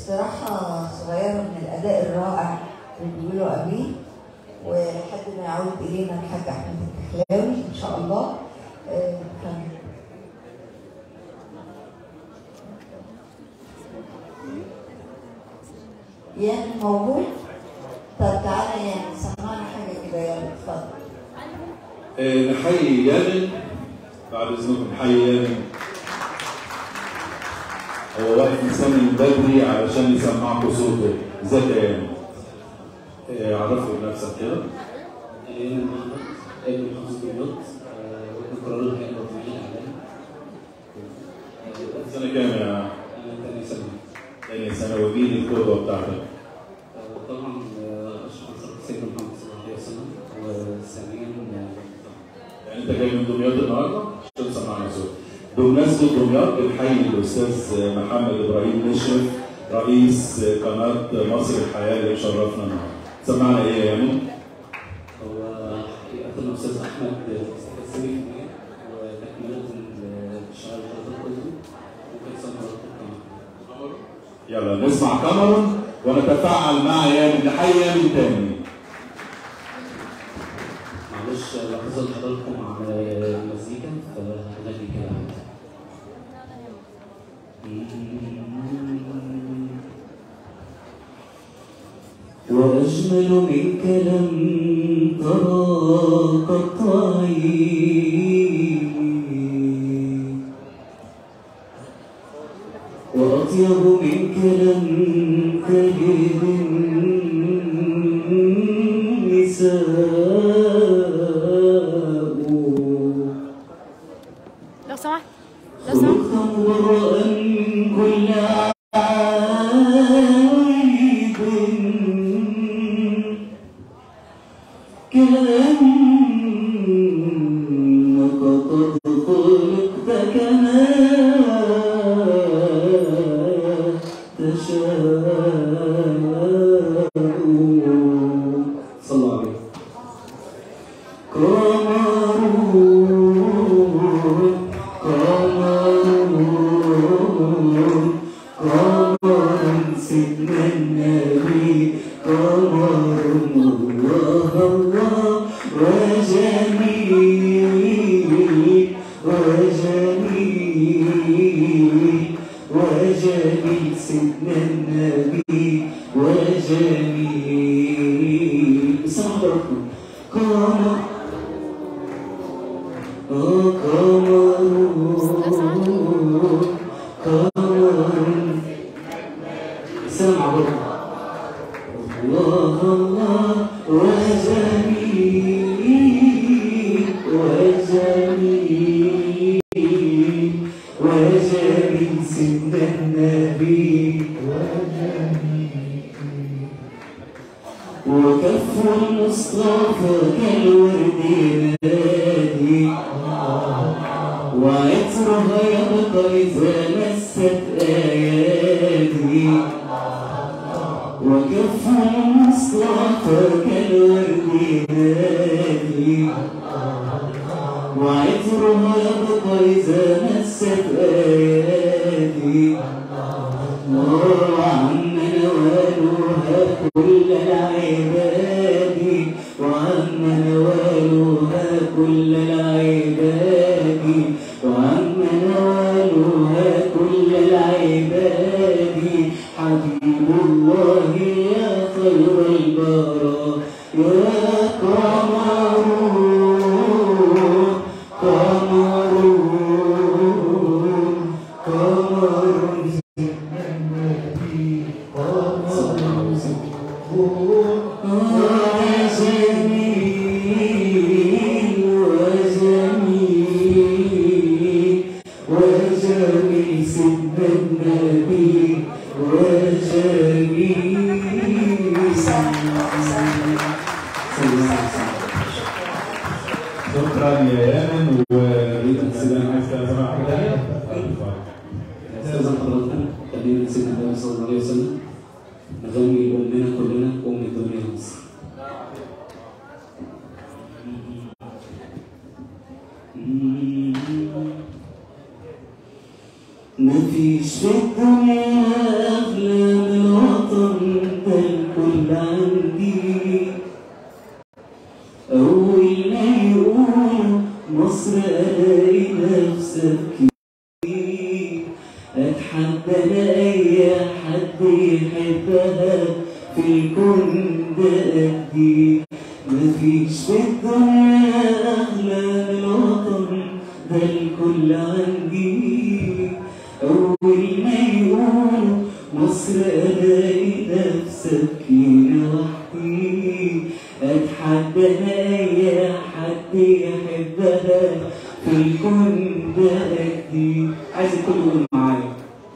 استراحة صغيرة من الأداء الرائع اللي بيقولوا قبليه ولحد ما يعود إلينا الحاج أحمد الكحلاوي إن شاء الله آه، ف- يان موجود؟ طب تعالى يان سمعنا حاجة كده يلا اتفضل آه، نحيي يامن بعد اذنكم نحيي يامن هو واقف مستني من بدري علشان يسمعكم صوته ازيك يا يامن؟ آه، عرفوا بنفسك كده أيام المهبط ابن محافظة دمياط وابن قرار الهيئة الوطنية للإعلام سنة كام يا أنا تاني سنة تاني ثانوي مين القدوة بتاعتك؟ آه، طبعا آه، أشرف نصر سيدنا محمد صلى الله عليه وسلم وثانيا آه، يعني انت جاي من دمياط النهارده عشان تسمعنا صوت بمناسبة دمياط بنحيي الأستاذ محمد إبراهيم مشرف رئيس قناة مصر الحياة اللي مشرفنا النهارده سمعنا إيه يا يامن؟ هو حقيقة الأستاذ أحمد السيري في النهاية وتكملة الشعر الفترة كله وكان سنة القمر يلا نسمع كاميرون ونتفاعل مع يامن نحيي يامن تاني معلش لاحظة لحضراتكم على المزيكا فهنغني كده عادي. وأجمل منك لم ترى قط عيني وأطيب منك لم تلد النساء لو سمحت لو سمحت خلقت مبرأ من كل عيب كأنك قد خلقت كما تشاء صلى الله عليه قمر قمر قمر سيدنا النبي قمر الله الله وجميل وجميل وجميل سيدنا النبي وجميل سمع حضراتكم قمر قمر قمر سمع الله الله وجميل وجميل وجميل سيدنا النبي وكف المصطفى كالورد نادي وعطرها يبقى إذا مست آياتي وكف المصطفى كالورد نادي وعطرها يبقى إذا مست آياتي وعم نوالها كل العباد وعم نوالها كل العباد وعم نوالها كل العباد حبيب الله يا خير البراء يا قمر قمر قمر وجميل وجميل وجميل سيدنا النبي وجميل شكرا يا يامن وريت السيدان عايز تسمع حاجة تانية؟ استاذ حضراتكم خلينا سيدنا النبي صلى الله عليه وسلم نغني لأمنا كلنا أم الدنيا مصر مفيش في الدنيا أغلى من مصر ألاقي نفسك أتحدى ألاقي حد يحبها في الكون ده قدي مفيش في الدنيا أغلى من الوطن ده الكل عندي أول ما يقولوا مصر ألاقي نفسك لوحدي أتحدى أي حد يحبها في الكون ده قدي عايز الكل يقول معايا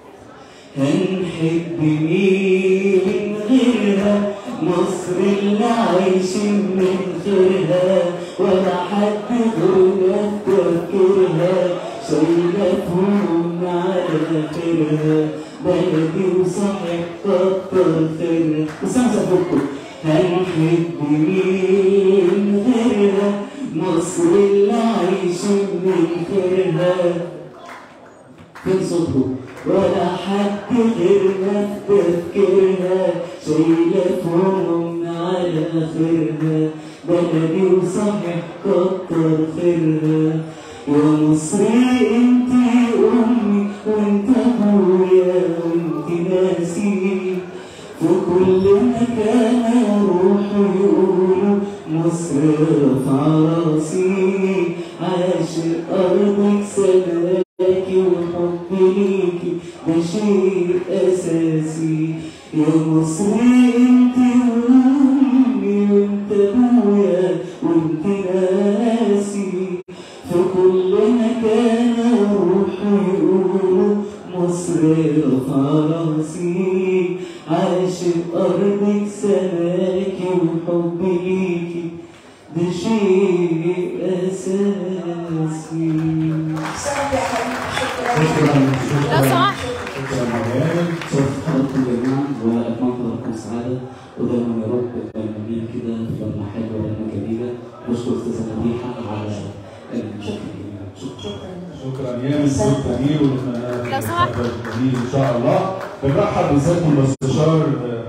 هنحب مين غيرها مصر اللي عايشين من غيرها ولا حد غيرها تفكرها شايلة هموم على خيرها بلدي وصحيح كتر خيرها بس انا سافركم هنحب مين غيرها مصر اللي عايشين من خيرها فين صوتهم ولا حد غيرنا في تفكيرها شايلة هموم على خيرها بلدي وصحيح كتر خيرها يا مصري انت امي وانت ابويا وانت ناسي في كل مكان اروح يقولوا مصر رفع راسي عاشق ارضك سلامك وحب ليكي ده شيء اساسي يا مصري انت امي وانت ابويا وانت ناسي في كل مكان اروح يقولوا مصر رفع راسي عاشق ارضك سماك وحب ليكي ده شيء اساسي احسنت يا حبيبي شكرا شكرا لو سمحت شكرا مجال شوف حضراتكم جميعا واتمنى حضراتكم سعاده ودايما يا رب دايما كده لما حلوه لما جميله بشكر استاذه مديحه على شكرا شكرا يا مستر جميل ونتمنى لو سمحت. جميل ان شاء الله بنرحب بسياده المستشار آه،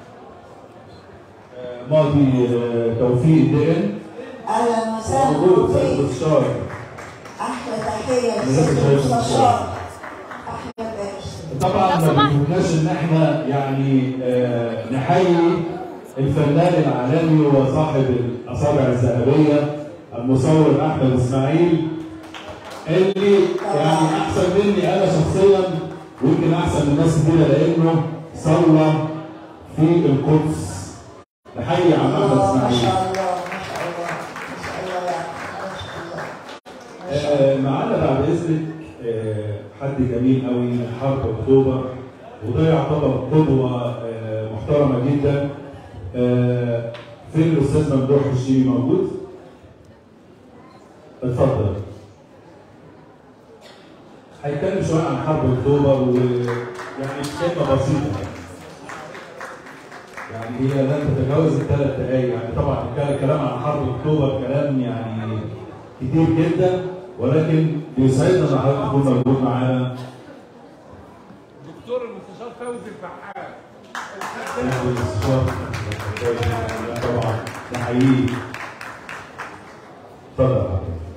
آه، ماضي آه، توفيق الدقن اهلا وسهلا موجود سياده فيك المستشار احلى تحيه جزاك للسيد الله خير. المستشار احمد باشا طبعا لو ما سمحت. بيهمناش ان احنا يعني آه، نحيي الفنان العالمي وصاحب الاصابع الذهبيه المصور احمد اسماعيل اللي يعني احسن مني انا شخصيا ويمكن احسن من ناس كتير لانه صلى في القدس نحيي عم احمد الله ما اسماعيل شاء الله ما شاء الله ما شاء الله يعني ما شاء الله ما شاء الله آه، معانا بعد اذنك آه، حد جميل قوي من حرب اكتوبر وده يعتبر قدوه آه، محترمه جدا آه، فين الاستاذ ممدوح الشيبي موجود؟ اتفضل هيتكلم شويه عن حرب اكتوبر ويعني كلمه بسيطه يعني هي لن تتجاوز الثلاث دقائق يعني طبعا الكلام عن حرب اكتوبر كلام يعني كتير جدا ولكن بيسعدنا ان حضرتك تكون موجود معانا دكتور المستشار فوزي الفحام يعني الاستشار طبعا نحييه اتفضل يا حضرتك